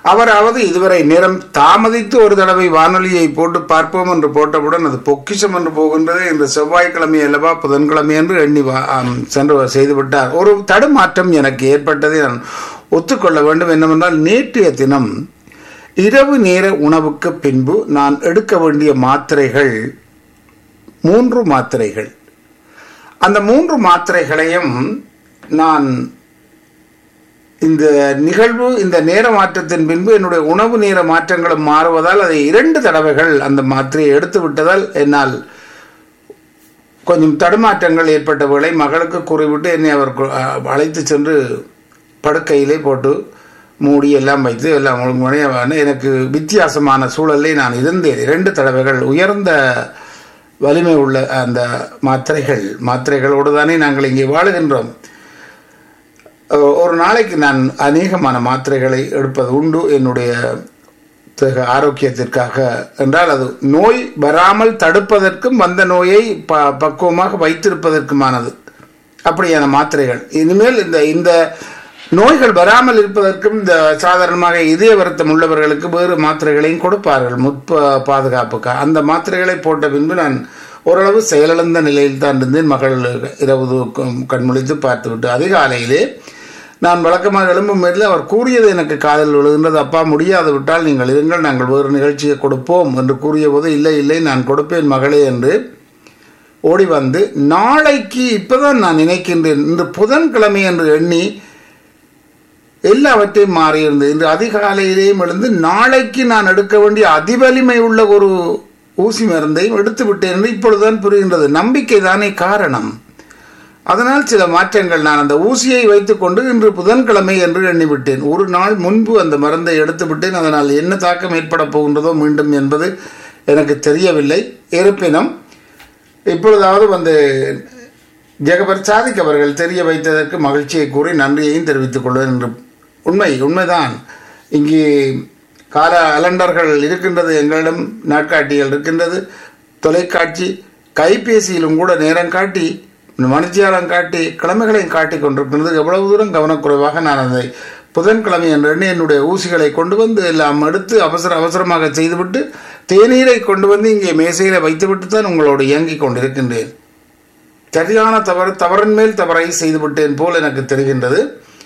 அவராவது இதுவரை நேரம் தாமதித்து ஒரு தடவை வானொலியை போட்டு பார்ப்போம் என்று போட்டவுடன் அது பொக்கிஷம் என்று போகின்றது இந்த செவ்வாய்க்கிழமை அல்லவா புதன்கிழமை என்று எண்ணி வா- ஆம், சென்று செய்துவிட்டார் ஒரு தடுமாற்றம் எனக்கு ஏற்பட்டதை நான் ஒத்துக்கொள்ள வேண்டும் என்னவென்றால் நேற்றைய தினம் இரவு நேர உணவுக்கு பின்பு நான் எடுக்க வேண்டிய மாத்திரைகள் மூன்று மாத்திரைகள் அந்த மூன்று மாத்திரைகளையும் நான் இந்த நிகழ்வு இந்த நேர மாற்றத்தின் பின்பு என்னுடைய உணவு நேர மாற்றங்களும் மாறுவதால் அதை இரண்டு தடவைகள் அந்த மாத்திரையை எடுத்து விட்டதால் என்னால் கொஞ்சம் தடுமாற்றங்கள் ஏற்பட்ட வேளை மகளுக்கு கூறிவிட்டு என்னை அவர் கு- அ- அழைத்து சென்று படுக்கையிலே போட்டு மூடி எல்லாம் வைத்து எல்லாம் ஒழுங்குமுறையாக எனக்கு வித்தியாசமான சூழலில் நான் இருந்தேன் இரண்டு தடவைகள் உயர்ந்த வலிமை உள்ள அந்த மாத்திரைகள் மாத்திரைகளோடு தானே நாங்கள் இங்கே வாழுகின்றோம் அஹ் ஒரு நாளைக்கு நான் அநேகமான மாத்திரைகளை எடுப்பது உண்டு என்னுடைய தேக ஆரோக்கியத்திற்காக என்றால் அது நோய் வராமல் தடுப்பதற்கும் வந்த நோயை ப பக்குவமாக வைத்திருப்பதற்குமானது அப்படியான மாத்திரைகள் இனிமேல் இந்த இந்த நோய்கள் வராமல் இருப்பதற்கும் இந்த சாதாரணமாக இதய வருத்தம் உள்ளவர்களுக்கு வேறு மாத்திரைகளையும் கொடுப்பார்கள் முற்ப பாதுகாப்புக்காக அந்த மாத்திரைகளை போட்ட பின்பு நான் ஓரளவு செயலிழந்த நிலையில் தான் இருந்தேன் மகள் இரவு தூக்கம் கண்முழித்து பார்த்துவிட்டு அதிகாலையிலே நான் வழக்கமாக எழும்பும் போதில் அவர் கூறியது எனக்கு காதில் விழுகின்றது அப்பா முடியாது விட்டால் நீங்கள் இருங்கள் நாங்கள் வேறு நிகழ்ச்சியை கொடுப்போம் என்று கூறிய போது இல்லை இல்லை நான் கொடுப்பேன் மகளே என்று ஓடி வந்து நாளைக்கு இப்பதான் நான் நினைக்கின்றேன் இன்று புதன்கிழமை என்று எண்ணி எல்லாவற்றையும் மாறியிருந்தது இன்று அதிகாலையிலேயும் எழுந்து நாளைக்கு நான் எடுக்க வேண்டிய அதிவலிமை உள்ள ஒரு ஊசி மருந்தையும் எடுத்து விட்டேன் என்று இப்பொழுதுதான் புரிகின்றது நம்பிக்கை தானே காரணம் அதனால் சில மாற்றங்கள் நான் அந்த ஊசியை வைத்துக்கொண்டு இன்று புதன்கிழமை என்று எண்ணிவிட்டேன் ஒரு நாள் முன்பு அந்த மருந்தை எடுத்து விட்டேன் அதனால் என்ன தாக்கம் ஏற்பட போகின்றதோ மீண்டும் என்பது எனக்கு தெரியவில்லை இருப்பினும் இப்பொழுதாவது வந்து ஜெகபர் சாதிக் அவர்கள் தெரிய வைத்ததற்கு மகிழ்ச்சியை கூறி நன்றியையும் தெரிவித்துக் கொள்வேன் என்று உண்மை உண்மைதான் இங்கே கால அலண்டர்கள் இருக்கின்றது எங்களிடம் நாட்காட்டிகள் இருக்கின்றது தொலைக்காட்சி கைபேசியிலும் கூட நேரம் காட்டி மனுச்சியாலம் காட்டி கிழமைகளையும் காட்டி கொண்டிருக்கின்றது எவ்வளவு தூரம் கவனக்குறைவாக நான் அதை புதன்கிழமை என்று எண்ணி என்னுடைய ஊசிகளை கொண்டு வந்து எல்லாம் எடுத்து அவசர அவசரமாக செய்துவிட்டு தேநீரை கொண்டு வந்து இங்கே மேசையில வைத்துவிட்டு தான் உங்களோடு இயங்கிக் கொண்டிருக்கின்றேன் சரியான தவறு தவறின் மேல் தவறை செய்துவிட்டேன் போல் எனக்கு தெரிகின்றது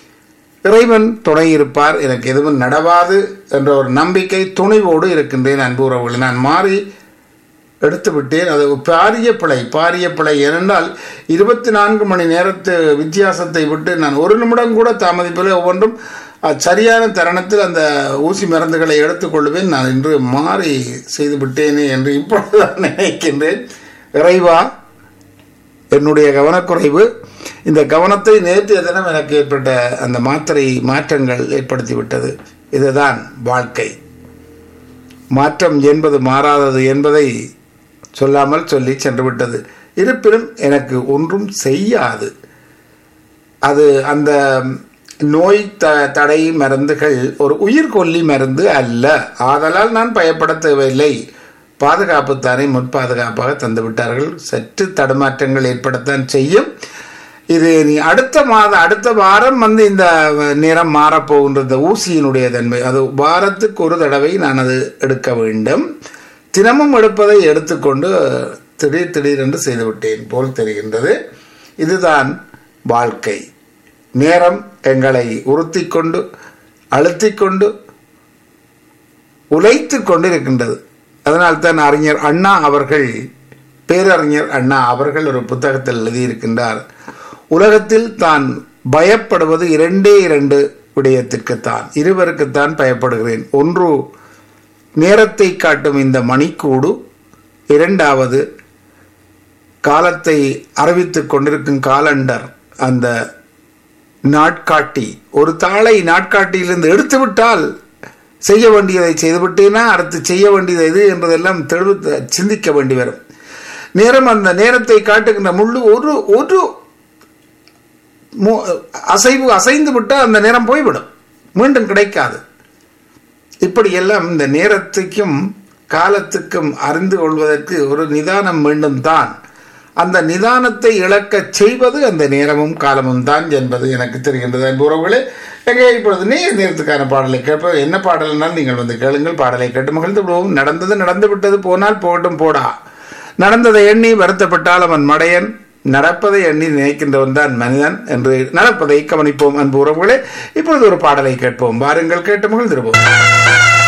இறைவன் துணை இருப்பார் எனக்கு எதுவும் நடவாது என்ற ஒரு நம்பிக்கை துணிவோடு இருக்கின்றேன் அன்பு உறவுகளை நான் மாறி எடுத்து விட்டேன் அது ஒரு பாரிய பிழை பாரிய பிழை ஏனென்றால் இருபத்தி நான்கு மணி நேரத்து வித்தியாசத்தை விட்டு நான் ஒரு நிமிடம் கூட தாமதிப்பில் ஒவ்வொன்றும் அஹ், சரியான தருணத்தில் அந்த ஊசி மருந்துகளை எடுத்துக்கொள்வேன் நான் இன்று மாறி செய்து விட்டேனே என்று இப்பொழுது நான் நினைக்கின்றேன் இறைவா என்னுடைய கவனக்குறைவு இந்த கவனத்தை நேற்றைய தினம் எனக்கு ஏற்பட்ட அந்த மாத்திரை மாற்றங்கள் ஏற்படுத்தி விட்டது இதுதான் வாழ்க்கை மாற்றம் என்பது மாறாதது என்பதை சொல்லாமல் சொல்லி சென்று விட்டது இருப்பினும் எனக்கு ஒன்றும் செய்யாது அது அந்த நோய் த தடை மருந்துகள் ஒரு உயிர்கொல்லி மருந்து அல்ல ஆதலால் நான் பயப்பட தேவையில்லை பாதுகாப்புத்தானே முற்பாதுகாப்பாக தந்து விட்டார்கள் சற்று தடுமாற்றங்கள் ஏற்படத்தான் செய்யும் இது நீ அடுத்த மாதம் அடுத்த வாரம் வந்து இந்த நிறம் மாறப்போகின்ற இந்த ஊசியினுடைய தன்மை அது வாரத்துக்கு ஒரு தடவை நான் அது எடுக்க வேண்டும் தினமும் எடுப்பதை எடுத்துக்கொண்டு திடீர் திடீரென்று செய்துவிட்டேன் போல் தெரிகின்றது இதுதான் வாழ்க்கை நேரம் எங்களை உறுத்தி கொண்டு அழுத்திக் கொண்டு உழைத்து கொண்டிருக்கின்றது அதனால்தான் அறிஞர் அண்ணா அவர்கள் பேரறிஞர் அண்ணா அவர்கள் ஒரு புத்தகத்தில் எழுதியிருக்கின்றார் உலகத்தில் தான் பயப்படுவது இரண்டே இரண்டு விடயத்திற்குத்தான் இருவருக்குத்தான் பயப்படுகிறேன் ஒன்று நேரத்தை காட்டும் இந்த மணிக்கூடு இரண்டாவது காலத்தை அறிவித்துக் கொண்டிருக்கும் காலண்டர் அந்த நாட்காட்டி ஒரு தாளை நாட்காட்டியிலிருந்து எடுத்து விட்டால் செய்ய வேண்டியதை செய்துவிட்டேனா அடுத்து செய்ய வேண்டியது எது என்பதெல்லாம் தெளிவு சிந்திக்க வேண்டி வரும் நேரம் அந்த நேரத்தை காட்டுகின்ற முள்ளு ஒரு ஒரு மு- அசைவு அசைந்து விட்டால் அந்த நேரம் போய்விடும் மீண்டும் கிடைக்காது இப்படியெல்லாம் இந்த நேரத்துக்கும் காலத்துக்கும் அறிந்து கொள்வதற்கு ஒரு நிதானம் வேண்டும் தான் அந்த நிதானத்தை இழக்கச் செய்வது அந்த நேரமும் காலமும் தான் என்பது எனக்கு தெரிகின்றது அன்பு உறவுகளே எங்கே இப்பொழுது நேர் நேரத்துக்கான பாடலை கேட்போம் என்ன பாடல்னால் நீங்கள் வந்து கேளுங்கள் பாடலை கேட்டு மகிழ்ந்து விடுவோம் நடந்தது நடந்து விட்டது போனால் போகட்டும் போடா நடந்ததை எண்ணி வருத்தப்பட்டால் அவன் மடையன் நடப்பதை எண்ணி நினைக்கின்றவன் தான் மனிதன் என்று நடப்பதை கவனிப்போம் அன்பு உறவுகளே இப்பொழுது ஒரு பாடலை கேட்போம் வாருங்கள் கேட்டு மகிழ்ந்திருப்போம்